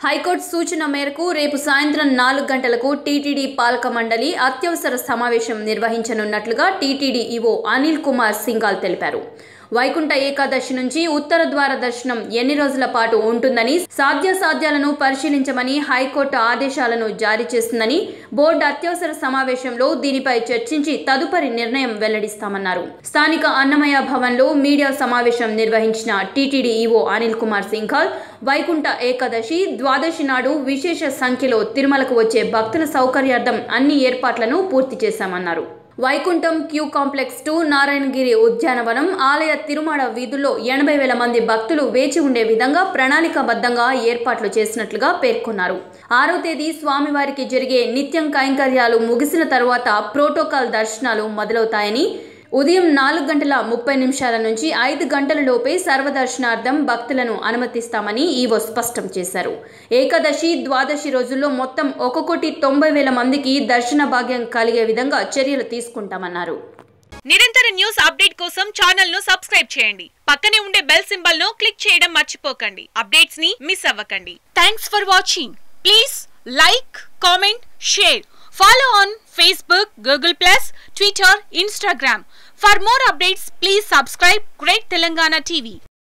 high court సూచన మేరకు రేపు సాయంత్రం నాలుగు గంటలకు టీటీడీ పాలక మండలి అత్యవసర సమావేశం నిర్వహించనున్నట్లుగా టీటీడీ ఈవో అనిల్ కుమార్ సింఘాల్ తెలిపారు వైకుంఠ ఏకాదశి నుంచి ఉత్తర ద్వార దర్శనం ఎన్ని రోజుల పాటు ఉంటుందని సాధ్యాసాధ్యాలను పరిశీలించమని హైకోర్టు ఆదేశాలను జారీ చేస్తుందని బోర్డు అత్యవసర సమావేశంలో దీనిపై చర్చించి తదుపరి నిర్ణయం వెల్లడిస్తామన్నారు స్థానిక అన్నమయ్య భవన్లో మీడియా సమావేశం నిర్వహించిన టీటీడీ ఈవో అనిల్ కుమార్ సింఘాల్ వైకుంఠ ఏకాదశి ద్వాదశి నాడు విశేష సంఖ్యలో తిరుమలకు వచ్చే భక్తుల సౌకర్యార్థం అన్ని ఏర్పాట్లను పూర్తి చేశామన్నారు Vaikuntham queue complex to Narayanagiri ఉద్యానవనం ఆలయ తిరుమల వీధుల్లో ఎనభై వేల మంది భక్తులు వేచి ఉండే విధంగా ప్రణాళికాబద్ధంగా ఏర్పాట్లు చేసినట్లుగా పేర్కొన్నారు ఆరో తేదీ స్వామివారికి జరిగే నిత్యం కైంకర్యాలు ముగిసిన తరువాత ప్రోటోకాల్ దర్శనాలు మొదలవుతాయని ఉదయం నాలుగు గంటల ముప్పై నిమిషాల నుంచి ఐదు గంటల లోపే సర్వదర్శనార్థం భక్తులను అనుమతిస్తామని ఈవో స్పష్టం చేశారు ఏకాదశి ద్వాదశి రోజుల్లో మొత్తం ఒక కోటి తొంభై వేల మందికి దర్శన భాగ్యం కలిగే విధంగా చర్యలు తీసుకుంటామన్నారు నిరంతర న్యూస్ అప్డేట్ కోసం ఛానల్ ను సబ్స్క్రైబ్ చేయండి పక్కనే ఉండే బెల్ సింబల్ ను క్లిక్ చేయడం మర్చిపోకండి అప్డేట్స్ ని మిస్ అవ్వకండి thanks for watching please like comment share follow on Facebook Google plus Twitter Instagram for more updates please subscribe great Telangana TV